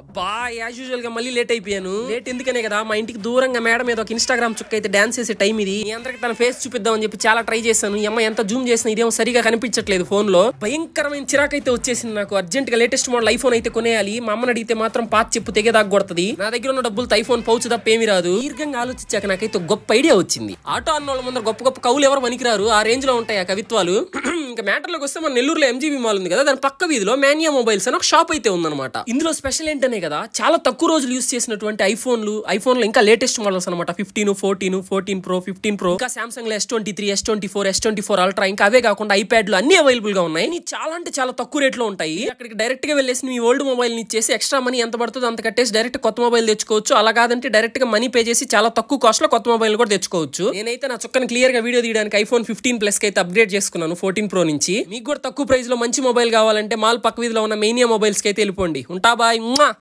అబ్బా as usual గా మళ్ళీ లేట్ అయిపోయాను లేట్ ఎందుకనే కదా మా ఇంటికి దూరంగా మేడ మీద ఒక ఇన్స్టాగ్రామ్ చుక్క అయితే డాన్స్ చేసే టైం ఇది మీ అందరికి తన ఫేస్ చూపిద్దామని చెప్పి చాలా ట్రై చేశాను ఈ అమ్మ ఎంత జూమ్ చేసిన ఇదేమో సరిగా కనిపించట్లేదు ఫోన్ లో భయంకరమైన చిరాకు అయితే వచ్చేసింది నాకు అర్జెంట్ గా లేటెస్ట్ మోడల్ ఐఫోన్ అయితే కొనేయాలి మా అమ్మని అడిగితే మాత్రం పాత చెప్పు తెగేదాకా కొడుతుంది నా దగ్గర ఉన్న డబ్బులతో ఐఫోన్ పౌచ్ తప్ప ఏమీ రాదు దీర్ఘంగా ఆలోచించాక నాకైతే ఒక గొప్ప ఐడియా వచ్చింది ఆటో అన్న వాళ్ళ ముందర గొప్ప గొప్ప కవులు ఎవరు పనికిరారు ఆ రేంజ్ లో ఉంటాయి ఆ కవిత్వాలు ఇంకా మ్యాటర్లోకి వస్తే మన నెల్లూరులో ఎంజీబీ మాల్ ఉంది కదా దాని పక్క వీధిలో మానియా మొబైల్స్ అని ఒక షాప్ అయితే ఉందన్నమాట ఇందులో స్పెషల్ ఏంటనే కదా చాలా తక్కువ రోజులు యూస్ చేసినటువంటి ఐఫోన్లు ఐఫోన్ లో ఇంకా లేటెస్ట్ మోడల్స్ అనమాట fifteen fourteen fourteen pro fifteen pro ఇంకా సామ్సంగ్ లో S twenty three S twenty four S twenty four ultra ఇంకా అవే కాకుండా ఐప్యాడ్లు అన్ని అవైలబుల్ గా ఉన్నాయి ఇన్ని చాలా అంటే చాలా తక్కువ రేట్ లో ఉంటాయి అక్కడికి డైరెక్ట్ గా వెళ్ళేసి మీ ఓల్డ్ మొబైల్ ని ఇచ్చేసి ఎక్స్ట్రా మనీ ఎంత పడుతుందో అంత కట్టేసి డైరెక్ట్ కొత్త మొబైల్ తెచ్చుకోవచ్చు అలా కాదంటే డైరెక్ట్ గా మనీ పే చేసి చాలా తక్కువ కాస్ట్ లో కొత్త మొబైల్ కూడా తెచ్చుకోవచ్చు నేనైతే నా చుక్కని క్లియర్ గా వీడియో తీయడానికి ఐఫోన్ ఫిఫ్టీన్ ప్లస్ కి అయితే అప్గ్రేడ్ చేసుకున్నాను ఫోర్టీన్ ప్రో నుంచి మీకు కూడా తక్కువ ప్రైస్ లో మంచి మొబైల్ కావాలంటే మాల్ పక్క వీధిలో ఉన్న మెయినియా మొబైల్స్ కి అయితే వెళ్ళిపోండి ఉంటా బాయ్